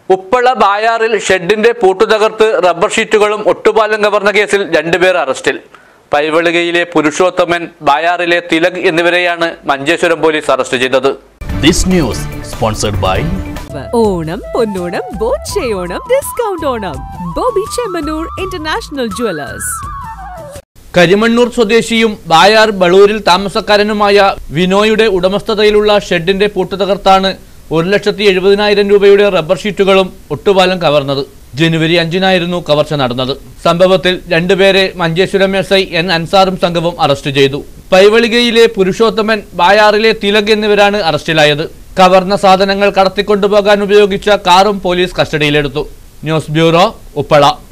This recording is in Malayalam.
ഉപ്പള ബായാറിൽ ഷെഡിന്റെ പൂട്ടു തകർത്ത് റബ്ബർ ഷീറ്റുകളും ഒട്ടുപാലം കവർന്ന കേസിൽ രണ്ടുപേർ അറസ്റ്റിൽ പൈവളികയിലെ പുരുഷോത്തമൻ ബായാറിലെ തിലക് എന്നിവരെയാണ് മഞ്ചേശ്വരം പോലീസ് അറസ്റ്റ് ചെയ്തത് This news sponsored by Onam Ponnonam ബോച്ചയോണം discount Onam Boby Chemmanur International Jewellers Karimannoor സ്വദേശിയും ബായാർ ബളൂരിൽ താമസക്കാരനുമായ വിനോയുടെ ഉടമസ്ഥതയിലുള്ള ഷെഡിന്റെ പൂട്ടു തകർത്താണ് ഒരു ലക്ഷത്തി എഴുപതിനായിരം രൂപയുടെ റബ്ബർ ഷീറ്റുകളും ഒട്ടുപാലം കവർന്നത് ജനുവരി അഞ്ചിനായിരുന്നു കവർച്ച നടന്നത് സംഭവത്തിൽ രണ്ടുപേരെ മഞ്ചേശ്വരം എസ് ഐ എൻ അൻസാറും സംഘവും അറസ്റ്റ് ചെയ്തു പൈവളികയിലെ പുരുഷോത്തമൻ ബായാറിലെ തിലക് എന്നിവരാണ് അറസ്റ്റിലായത് കവർന്ന സാധനങ്ങൾ കടത്തിക്കൊണ്ടുപോകാൻ ഉപയോഗിച്ച കാറും പോലീസ് കസ്റ്റഡിയിലെടുത്തു ന്യൂസ് ബ്യൂറോ ഉപ്പള